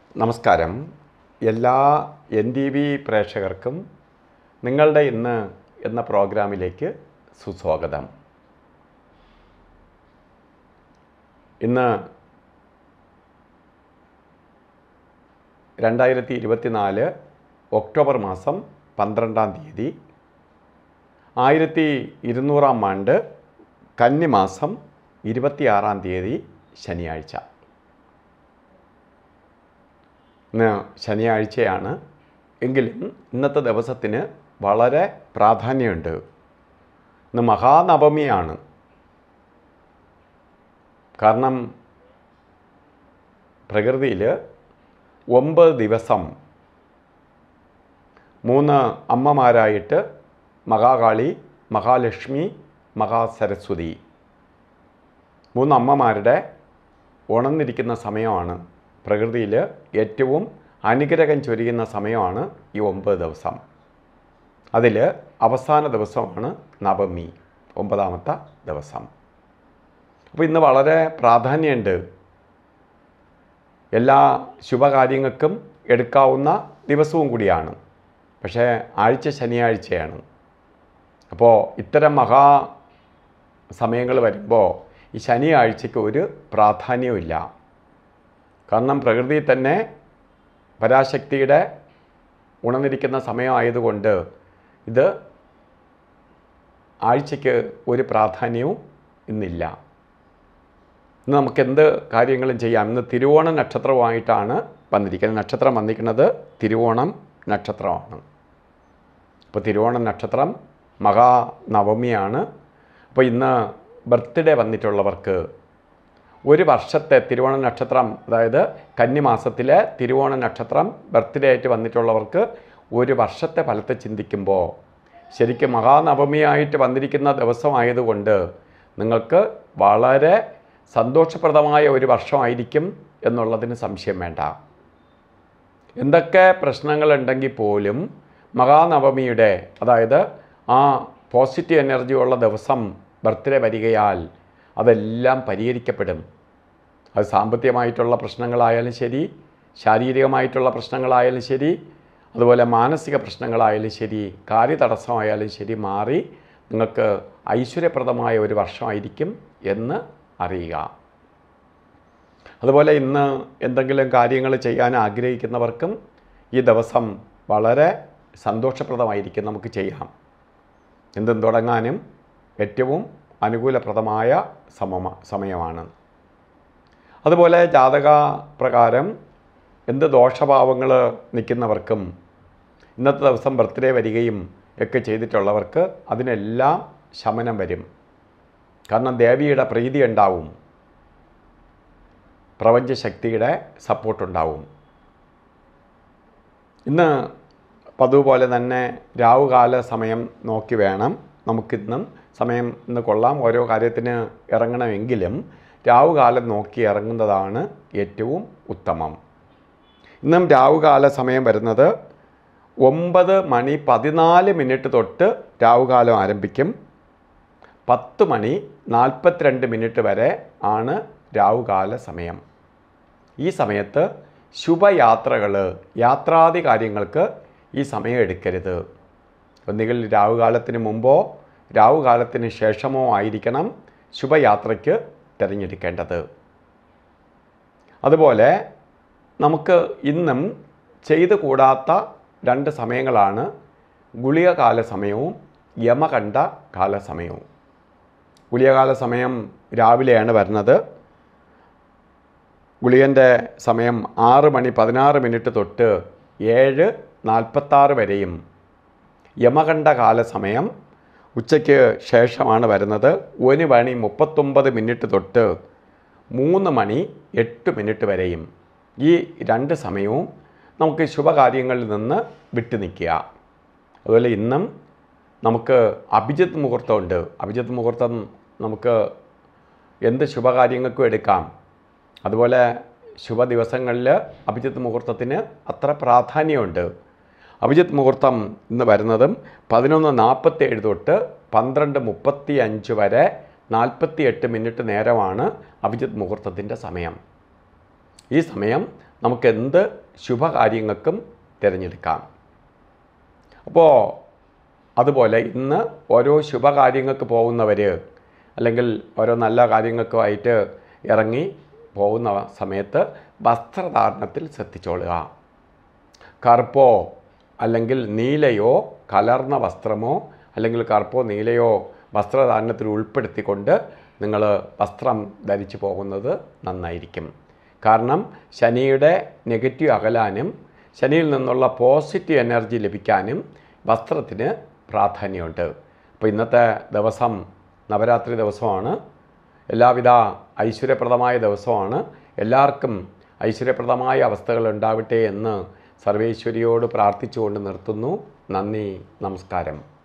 നമസ്കാരം എല്ലാ N T V പ്രേക്ഷകർക്കും നിങ്ങളുടെ ഇന്ന് എന്ന പ്രോഗ്രാമിലേക്ക് സുസ്വാഗതം ഇന്ന് രണ്ടായിരത്തി ഇരുപത്തിനാല് ഒക്ടോബർ മാസം പന്ത്രണ്ടാം തീയതി ആയിരത്തി ഇരുന്നൂറാം ആണ്ട് കന്നിമാസം ഇരുപത്തിയാറാം തീയതി ശനിയാഴ്ച ഇന്ന് ശനിയാഴ്ചയാണ് എങ്കിലും ഇന്നത്തെ ദിവസത്തിന് വളരെ പ്രാധാന്യമുണ്ട് ഇന്ന് മഹാനവമിയാണ് കാരണം പ്രകൃതിയിൽ ഒമ്പത് ദിവസം മൂന്ന് അമ്മമാരായിട്ട് മഹാകാളി മഹാലക്ഷ്മി മഹാസരസ്വതി മൂന്ന് അമ്മമാരുടെ ഉണർന്നിരിക്കുന്ന സമയമാണ് പ്രകൃതിയിൽ ഏറ്റവും അനുഗ്രഹം ചൊരിയുന്ന സമയമാണ് ഈ ഒമ്പത് ദിവസം അതിൽ അവസാന ദിവസമാണ് നവമി ഒമ്പതാമത്തെ ദിവസം അപ്പോൾ ഇന്ന് വളരെ പ്രാധാന്യമുണ്ട് എല്ലാ ശുഭകാര്യങ്ങൾക്കും എടുക്കാവുന്ന ദിവസവും കൂടിയാണ് പക്ഷേ ആഴ്ച ശനിയാഴ്ചയാണ് അപ്പോൾ ഇത്തരം മഹാ സമയങ്ങൾ വരുമ്പോൾ ഈ ശനിയാഴ്ചയ്ക്ക് ഒരു പ്രാധാന്യവുമില്ല കാരണം പ്രകൃതി തന്നെ പരാശക്തിയുടെ ഉണർന്നിരിക്കുന്ന സമയമായതുകൊണ്ട് ഇത് ആഴ്ചയ്ക്ക് ഒരു പ്രാധാന്യവും ഇന്നില്ല ഇന്ന് നമുക്ക് എന്ത് കാര്യങ്ങളും ചെയ്യാം ഇന്ന് തിരുവോണ നക്ഷത്രമായിട്ടാണ് വന്നിരിക്കുന്നത് നക്ഷത്രം വന്നിരിക്കുന്നത് തിരുവോണം നക്ഷത്രമാണ് അപ്പോൾ തിരുവോണം നക്ഷത്രം മഹാനവമിയാണ് അപ്പോൾ ഇന്ന് ബർത്ത്ഡേ വന്നിട്ടുള്ളവർക്ക് ഒരു വർഷത്തെ തിരുവോണ നക്ഷത്രം അതായത് കന്നിമാസത്തിലെ തിരുവോണ നക്ഷത്രം ബർത്ത്ഡേ ആയിട്ട് വന്നിട്ടുള്ളവർക്ക് ഒരു വർഷത്തെ ഫലത്തെ ചിന്തിക്കുമ്പോൾ ശരിക്കും മഹാനവമിയായിട്ട് വന്നിരിക്കുന്ന ദിവസമായതുകൊണ്ട് നിങ്ങൾക്ക് വളരെ സന്തോഷപ്രദമായ ഒരു വർഷമായിരിക്കും എന്നുള്ളതിന് സംശയം വേണ്ട എന്തൊക്കെ പ്രശ്നങ്ങളുണ്ടെങ്കിൽ പോലും മഹാനവമിയുടെ അതായത് ആ പോസിറ്റീവ് എനർജി ഉള്ള ദിവസം ബർത്ത്ഡേ വരികയാൽ അതെല്ലാം പരിഹരിക്കപ്പെടും അത് സാമ്പത്തികമായിട്ടുള്ള പ്രശ്നങ്ങളായാലും ശരി ശാരീരികമായിട്ടുള്ള പ്രശ്നങ്ങളായാലും ശരി അതുപോലെ മാനസിക പ്രശ്നങ്ങളായാലും ശരി കാര്യതടസ്സമായാലും ശരി മാറി നിങ്ങൾക്ക് ഐശ്വര്യപ്രദമായ ഒരു വർഷമായിരിക്കും എന്ന് അറിയുക അതുപോലെ ഇന്ന് എന്തെങ്കിലും കാര്യങ്ങൾ ചെയ്യാൻ ആഗ്രഹിക്കുന്നവർക്കും ഈ ദിവസം വളരെ സന്തോഷപ്രദമായിരിക്കും നമുക്ക് ചെയ്യാം എന്തും തുടങ്ങാനും ഏറ്റവും അനുകൂലപ്രദമായ സമമ സമയമാണ് അതുപോലെ ജാതക പ്രകാരം എന്ത് ദോഷഭാവങ്ങൾ നിൽക്കുന്നവർക്കും ഇന്നത്തെ ദിവസം ബർത്ത്ഡേ വരികയും ഒക്കെ ചെയ്തിട്ടുള്ളവർക്ക് അതിനെല്ലാം ശമനം വരും കാരണം ദേവിയുടെ പ്രീതി ഉണ്ടാവും പ്രപഞ്ചശക്തിയുടെ സപ്പോർട്ടുണ്ടാവും ഇന്ന് പതിവ് പോലെ തന്നെ രാവുകാല സമയം നോക്കി വേണം നമുക്കിന്നും സമയം ഇന്ന് കൊള്ളാം ഓരോ കാര്യത്തിന് ഇറങ്ങണമെങ്കിലും രാവുകാലം നോക്കി ഇറങ്ങുന്നതാണ് ഏറ്റവും ഉത്തമം ഇന്നും രാവുകാല സമയം വരുന്നത് ഒമ്പത് മണി പതിനാല് മിനിറ്റ് തൊട്ട് രാവുകാലം ആരംഭിക്കും പത്ത് മണി നാൽപ്പത്തിരണ്ട് മിനിറ്റ് വരെ ആണ് രാവുകാല സമയം ഈ സമയത്ത് ശുഭയാത്രകൾ യാത്രാദി കാര്യങ്ങൾക്ക് ഈ സമയം എടുക്കരുത് ഒന്നുകിൽ രാവുകാലത്തിന് മുമ്പോ രാവുകാലത്തിന് ശേഷമോ ആയിരിക്കണം ശുഭയാത്രയ്ക്ക് തിരഞ്ഞെടുക്കേണ്ടത് അതുപോലെ നമുക്ക് ഇന്നും ചെയ്തു കൂടാത്ത രണ്ട് സമയങ്ങളാണ് ഗുളികകാല സമയവും യമകണ്ഠ കാല സമയവും ഗുളികകാല സമയം രാവിലെയാണ് വരുന്നത് ഗുളികൻ്റെ സമയം ആറ് മണി പതിനാറ് മിനിറ്റ് തൊട്ട് ഏഴ് നാൽപ്പത്താറ് വരെയും യമകണ്ഠ കാല സമയം ഉച്ചയ്ക്ക് ശേഷമാണ് വരുന്നത് ഒരു മണി മുപ്പത്തൊമ്പത് മിനിറ്റ് തൊട്ട് മൂന്ന് മണി എട്ട് മിനിറ്റ് വരെയും ഈ രണ്ട് സമയവും നമുക്ക് ശുഭകാര്യങ്ങളിൽ നിന്ന് വിട്ടു നിൽക്കുക അതുപോലെ ഇന്നും നമുക്ക് അഭിജിത്ത് മുഹൂർത്തമുണ്ട് അഭിജിത്ത് മുഹൂർത്തം നമുക്ക് എന്ത് ശുഭകാര്യങ്ങൾക്കും എടുക്കാം അതുപോലെ ശുഭ ദിവസങ്ങളിൽ അഭിജിത്ത് മുഹൂർത്തത്തിന് അത്ര പ്രാധാന്യമുണ്ട് അഭിജിത്ത് മുഹൂർത്തം ഇന്ന് വരുന്നതും പതിനൊന്ന് നാൽപ്പത്തേഴ് തൊട്ട് പന്ത്രണ്ട് മുപ്പത്തി അഞ്ച് വരെ നാൽപ്പത്തി എട്ട് മിനിറ്റ് നേരമാണ് അഭിജിത്ത് മുഹൂർത്തത്തിൻ്റെ സമയം ഈ സമയം നമുക്കെന്ത് ശുഭകാര്യങ്ങൾക്കും തിരഞ്ഞെടുക്കാം അപ്പോൾ അതുപോലെ ഇന്ന് ഓരോ ശുഭകാര്യങ്ങൾക്ക് പോകുന്നവർ അല്ലെങ്കിൽ ഓരോ നല്ല കാര്യങ്ങൾക്കുമായിട്ട് ഇറങ്ങി പോകുന്ന സമയത്ത് വസ്ത്രധാരണത്തിൽ ശ്രദ്ധിച്ചോളുക കറുപ്പോ അല്ലെങ്കിൽ നീലയോ കലർന്ന വസ്ത്രമോ അല്ലെങ്കിൽ കറുപ്പോ നീലയോ വസ്ത്രധാരണത്തിൽ ഉൾപ്പെടുത്തിക്കൊണ്ട് നിങ്ങൾ വസ്ത്രം ധരിച്ചു പോകുന്നത് നന്നായിരിക്കും കാരണം ശനിയുടെ നെഗറ്റീവ് അകലാനും ശനിയിൽ നിന്നുള്ള പോസിറ്റീവ് എനർജി ലഭിക്കാനും വസ്ത്രത്തിന് പ്രാധാന്യമുണ്ട് അപ്പോൾ ഇന്നത്തെ ദിവസം നവരാത്രി ദിവസമാണ് എല്ലാവിധ ഐശ്വര്യപ്രദമായ ദിവസമാണ് എല്ലാവർക്കും ഐശ്വര്യപ്രദമായ അവസ്ഥകൾ ഉണ്ടാവട്ടെ എന്ന് സർവേശ്വരിയോട് പ്രാർത്ഥിച്ചുകൊണ്ട് നിർത്തുന്നു നന്ദി നമസ്കാരം